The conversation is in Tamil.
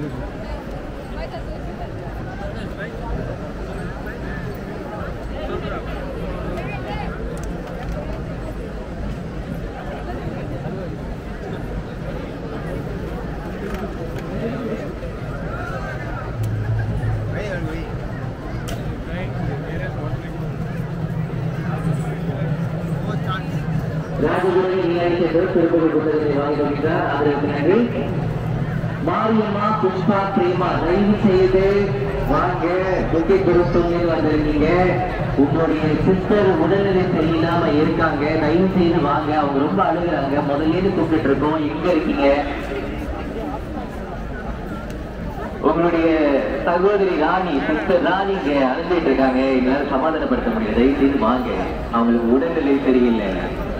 ராஜகுருவை நியமித்தது திருப்பதி புத்தகத்தை வாங்கி வருகிறார் அதற்கு நன்றி மாரியம்மா புஷ்பா பிரேமா தயவு செய்து வாங்க புத்தி குருத்தோங்க வந்திருக்கீங்க உங்களுடைய சிஸ்டர் உடல்நிலை சரியில்லாம இருக்காங்க தயவு செய்து வாங்க அவங்க ரொம்ப அழுகுறாங்க முதல்ல இருந்து கூப்பிட்டு இருக்கோம் எங்க இருக்கீங்க உங்களுடைய சகோதரி ராணி சிஸ்டர் ராணி இங்க அழுந்துட்டு இருக்காங்க எங்களால சமாதானப்படுத்த முடியல தயவு செய்து வாங்க அவங்களுக்கு உடல்நிலை சரியில்லை